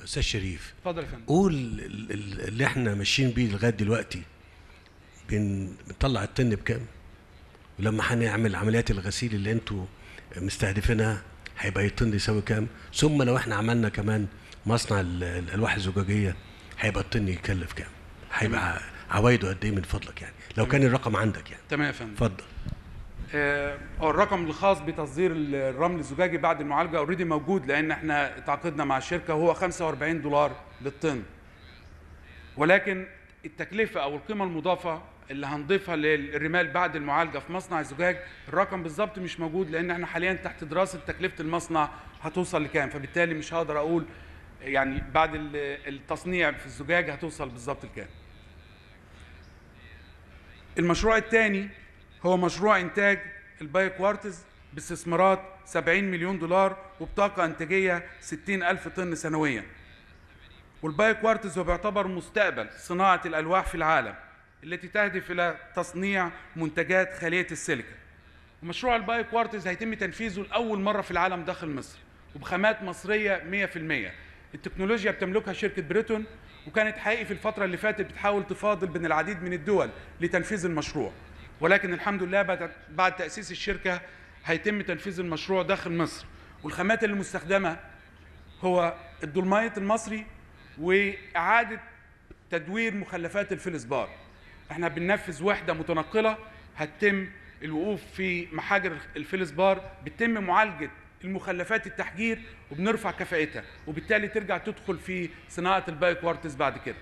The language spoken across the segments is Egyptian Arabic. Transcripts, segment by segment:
استاذ شريف اتفضل يا فندم قول ال- ال- اللي احنا ماشيين بيه لغايه دلوقتي بن- بنطلع الطن بكام ولما هنعمل عمليات الغسيل اللي انتوا مستهدفينها هيبقى الطن يساوي كام ثم لو احنا عملنا كمان مصنع ال- الالواح الزجاجيه هيبقى الطن يكلف كام هيبقى عوايده قد ايه من فضلك يعني لو كان الرقم عندك يعني تمام يا فندم اتفضل آه، هو الرقم الخاص بتصدير الرمل الزجاجي بعد المعالجه اوريدي موجود لان احنا تعاقدنا مع الشركه وهو 45 دولار للطن ولكن التكلفه او القيمه المضافه اللي هنضيفها للرمال بعد المعالجه في مصنع الزجاج الرقم بالظبط مش موجود لان احنا حاليا تحت دراسه تكلفه المصنع هتوصل لكام فبالتالي مش هقدر اقول يعني بعد ال- التصنيع في الزجاج هتوصل بالظبط لكام المشروع الثاني هو مشروع إنتاج الباي كوارتز باستثمارات 70 مليون دولار وبطاقة إنتاجية 60 ألف طن سنويا والباي كوارتز هو بيعتبر مستقبل صناعة الألواح في العالم التي تهدف إلى تصنيع منتجات خالية السيليكا ومشروع الباي كوارتز هيتم تنفيذه لأول مرة في العالم داخل مصر وبخامات مصرية 100% التكنولوجيا بتملكها شركة بريتون وكانت حقيقي في الفترة اللي فاتت بتحاول تفاضل بين العديد من الدول لتنفيذ المشروع ولكن الحمد لله بعد بعد تأسيس الشركة هيتم تنفيذ المشروع داخل مصر والخامات اللي مستخدمة هو الدولمايت المصري وإعادة تدوير مخلفات الفلزبار احنا بننفذ وحدة متنقلة هتتم الوقوف في محاجر الفلزبار بتتم معالجة المخلفات التحجير وبنرفع كفاءتها وبالتالي ترجع تدخل في صناعة الباي كوارتز بعد كده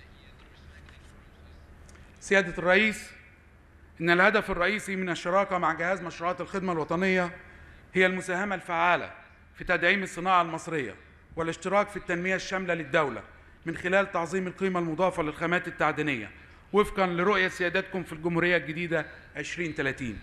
سيادة الرئيس إن الهدف الرئيسي من الشراكة مع جهاز مشروعات الخدمة الوطنية هي المساهمة الفعالة في تدعيم الصناعة المصرية والاشتراك في التنمية الشاملة للدولة من خلال تعظيم القيمة المضافة للخامات التعدينية وفقا لرؤية سيادتكم في الجمهورية الجديدة 2030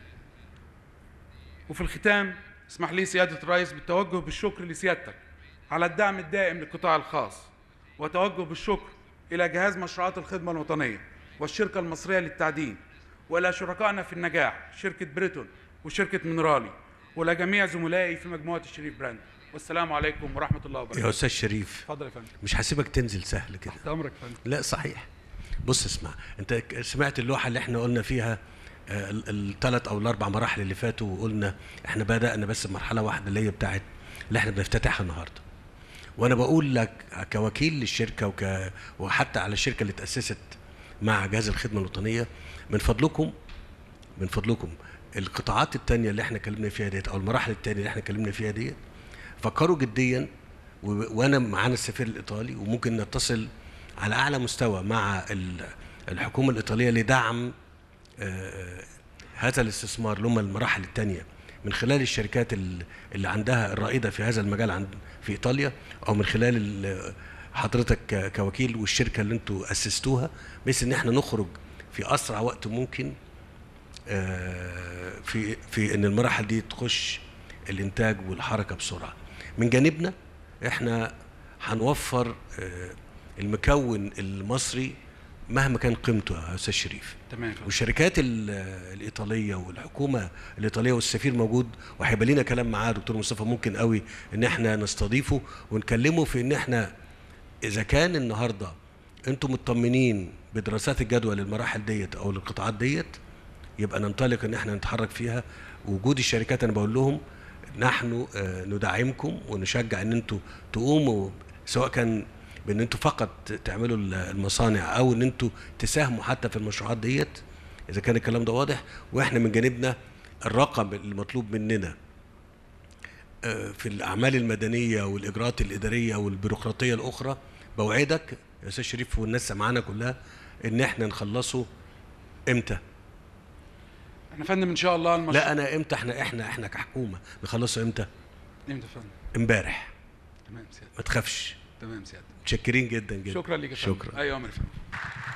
وفي الختام اسمح لي سيادة الرئيس بالتوجه بالشكر لسيادتك على الدعم الدائم للقطاع الخاص وتوجه بالشكر إلى جهاز مشروعات الخدمة الوطنية والشركة المصرية للتعدين وإلى شركائنا في النجاح شركة بريتون وشركة منرالي وإلى جميع زملائي في مجموعة الشريف براند والسلام عليكم ورحمة الله وبركاته يا استاذ شريف اتفضل يا فندم مش هسيبك تنزل سهل كده تحت أمرك يا فندم لا صحيح بص اسمع انت ك- سمعت اللوحه اللي احنا قلنا فيها الثلاث او الاربع مراحل اللي فاتوا وقلنا احنا بدانا بس بمرحله واحده اللي هي بتاعت اللي احنا بنفتتحها النهارده وانا بقول لك كوكيل للشركه وك وحتى على الشركه اللي تاسست مع جهاز الخدمه الوطنيه من فضلكم من فضلكم القطاعات التانية اللي احنا اتكلمنا فيها ديت او المراحل التانية اللي احنا اتكلمنا فيها ديت فكروا جديا و- وانا معانا السفير الايطالي وممكن نتصل على اعلى مستوى مع ال- الحكومه الايطاليه لدعم آه، هذا الاستثمار اللي هم المراحل الثانيه من خلال الشركات ال- اللي عندها الرائده في هذا المجال عند في ايطاليا او من خلال ال- حضرتك ك- كوكيل والشركه اللي انتوا اسستوها بحيث ان احنا نخرج في اسرع وقت ممكن آه، في في ان المراحل دي تخش الانتاج والحركه بسرعه من جانبنا احنا هنوفر آه، المكون المصري مهما كان قيمته يا استاذ شريف تمام يا فندم. والشركات ال- الايطاليه والحكومه الايطاليه والسفير موجود وهيبقى لنا كلام معاه دكتور مصطفى ممكن قوي ان احنا نستضيفه ونكلمه في ان احنا اذا كان النهارده انتم مطمنين بدراسات الجدوى للمراحل ديت او للقطاعات ديت يبقى ننطلق ان احنا نتحرك فيها وجود الشركات انا بقول لهم نحن آه، ندعمكم ونشجع ان انتوا تقوموا سواء كان بان انتوا فقط تعملوا ال- المصانع او ان انتوا تساهموا حتى في المشروعات ديت اذا كان الكلام ده واضح واحنا من جانبنا الرقم المطلوب مننا آه، في الاعمال المدنيه والاجراءات الاداريه والبيروقراطيه الاخرى بوعدك يا استاذ شريف والناس معانا كلها ان احنا نخلصه امتى احنا فندم ان شاء الله المشروع لا انا امتى احنا احنا احنا كحكومه نخلصه امتى امتى يا فندم امبارح تمام سيادة ما تخافش تمام سيادة متشكرين جدا جدا شكرا لك يا فندم شكرا ايوه يا فندم